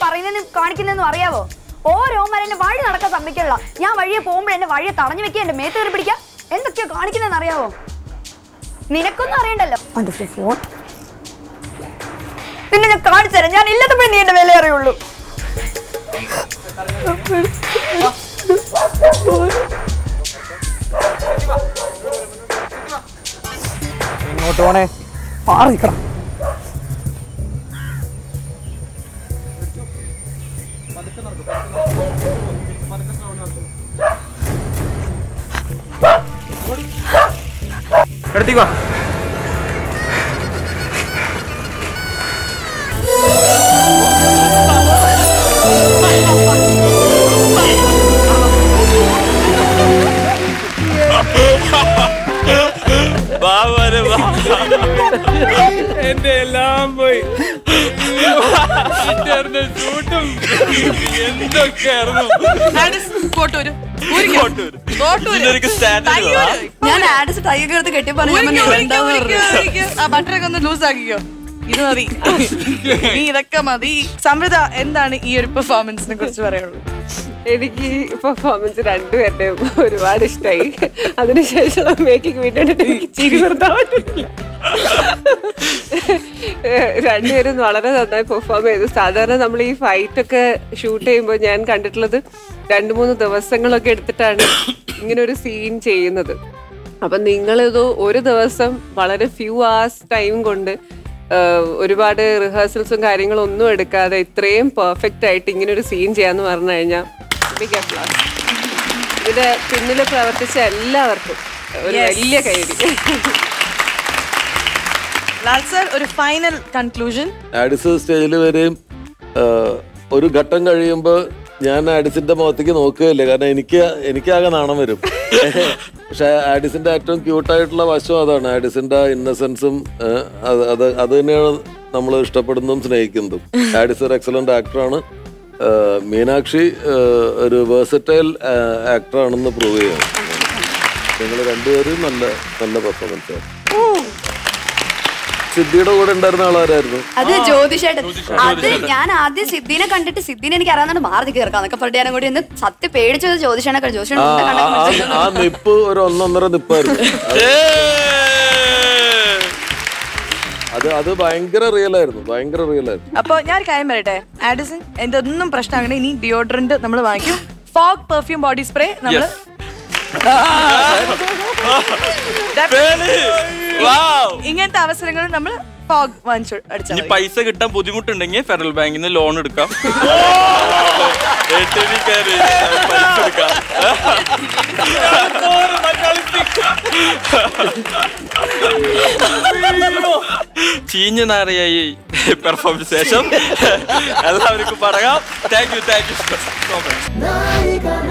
പറയുന്നതെന്ന് കാണിക്കുന്നതെന്നും അറിയാവോ ഓരോമാരെ എന്നെ വഴി നടക്കാൻ സമ്മതിക്കില്ല ഞാൻ വഴിയെ പോകുമ്പോൾ എന്നെ വഴിയെ തടഞ്ഞു വെക്കുക എന്റെ മേത്ത് കയറി പിടിക്കാം എന്തൊക്കെയാ കാണിക്കുന്നതെന്ന് അറിയാവോ നിനക്കൊന്നും അറിയണ്ടല്ലോ അത് ഫോൺ പിന്നെ ഞാൻ കാണിച്ചു തരാം ഞാൻ ഇല്ലാത്തപ്പോഴേ നീ എന്റെ വില അറിയുള്ളൂ ഇങ്ങോട്ട് പോണേ മാറി നിൽക്കണം എടുത്തിക്കോ എന്റെ എല്ലാം പോയി ഷൂട്ടും എന്തൊക്കെയായിരുന്നു കോട്ടൂര് കോട്ടൂര്. ഇതിനൊരു standard ഉള്ളതാ? ഞാൻ ആഡ്സ് ടൈഗർ എടുത്ത് കെട്ടിയപ്പോ ആ ബട്ടറൊക്കെ ഒന്ന് ലൂസ് ആക്കിക്കോ ഇത് മതി നീ ഇതൊക്കെ മതി സമൃദ്ധ എന്താണ് ഈ ഒരു പെർഫോമൻസിനെ കുറിച്ച് പറയുള്ളൂ എനിക്ക് പെർഫോമൻസ് രണ്ടുപേരുടെയും ഒരുപാട് ഇഷ്ടമായി അതിനുശേഷം മേക്കിംഗ് വീട്ടിൽ എനിക്ക് ചിരി നിർത്താൻ പറ്റില്ല ഏഹ് രണ്ടുപേരും വളരെ നന്നായി പെർഫോം ചെയ്തു സാധാരണ നമ്മൾ ഈ ഫൈറ്റ് ഒക്കെ ഷൂട്ട് ചെയ്യുമ്പോൾ ഞാൻ കണ്ടിട്ടുള്ളത് രണ്ട് മൂന്ന് ദിവസങ്ങളൊക്കെ എടുത്തിട്ടാണ് ഇങ്ങനെ ഒരു സീൻ ചെയ്യുന്നത് അപ്പൊ നിങ്ങളിത് ഒരു ദിവസം വളരെ ഫ്യൂ ആവേഴ്സ് ടൈം കൊണ്ട് ആഹ് ഒരുപാട് റിഹേഴ്സൽസും കാര്യങ്ങളും ഒന്നും എടുക്കാതെ ഇത്രയും പെർഫെക്റ്റ് ആയിട്ട് ഇങ്ങനെ ഒരു സീൻ ചെയ്യാന്ന് പറഞ്ഞു കഴിഞ്ഞാൽ ബിഗ് അപ്ലാസ് ഇതിന്റെ പിന്നിൽ പ്രവർത്തിച്ച എല്ലാവർക്കും ഒരു വലിയ കൈയടി ലാൽ സർ ഒരു ഫൈനൽ കൺക്ലൂഷൻ ആഡിസ് സ്റ്റേജിൽ വരെയും ആ, ഒരു ഘട്ടം കഴിയുമ്പോൾ ഞാൻ ആഡിസിന്റെ മുഖത്തേക്ക് നോക്കുകയില്ല കാരണം എനിക്ക് എനിക്കാകെ നാണം വരും പക്ഷെ ആഡിസിന്റെ ഏറ്റവും ക്യൂട്ടായിട്ടുള്ള വശം അതാണ് ആഡിസിന്റെ ഇന്നസെൻസും അത് അത് അത് തന്നെയാണ് നമ്മൾ ഇഷ്ടപ്പെടുന്നതും സ്നേഹിക്കുന്നതും ആഡിസ് ഒരു എക്സലന്റ് ആക്ടറാണ് മീനാക്ഷി ആ, ഒരു വേഴ്സറ്റൈൽ ആക്ടറാണെന്ന് പ്രൂവ് ചെയ്യണം നിങ്ങൾ രണ്ടുപേരും നല്ല നല്ല പെർഫോമൻസ് സിദ്ധിയുടെ കൂടെ ഉണ്ടായിരുന്ന ആളാരായിരുന്നു അത് ജ്യോതിഷേട്ടൻ അത് ഞാൻ ആദ്യം സിദ്ധിനെ കണ്ടിട്ട് സിദ്ധിനെ എനിക്ക് അറിയാവുന്ന മാറി കയറക്കാന്നൊക്കെ പറഞ്ഞിട്ട് ഞാൻ കൂടി ഒന്ന് സത്യം പേടിച്ചത് ജ്യോതിഷേനെ ജ്യോതിഷേനെ ആ, മുന്നേ ആ, കണ്ടപ്പോൾ ആ, ആ നിപ്പ് ഒരു ഒന്നൊന്നര നിപ്പായിരുന്നു അത് അത് ഭയങ്കര റിയൽ ആയിരുന്നു ഭയങ്കര റിയൽ ആയിരുന്നു അപ്പൊ ഞാൻ ഒരു കാര്യം പറയട്ടെ ആഡിസൺ എന്തൊന്നും പ്രശ്നമാകണേ ഇനി ഡിയോഡ്രന്റ് നമ്മൾ വാങ്ങിക്കും ഫോഗ് പെർഫ്യൂം ബോഡി സ്പ്രേ നമ്മൾ ഇങ്ങനത്തെ അവസരങ്ങൾ നമ്മൾ ഫോഗ് വാങ്ങിച്ചു അടിച്ചാൽ ഇനി പൈസ കിട്ടാൻ ബുദ്ധിമുട്ടുണ്ടെങ്കിൽ ഫെഡറൽ ബാങ്കിൽ നിന്ന് ലോൺ എടുക്കാം ATM കയറി പൈസ എടുക്കാം ചീഞ്ഞ നാറിയായി പെർഫോമൻസ് ശേഷം എല്ലാവർക്കും പറയാം thank you thank you so much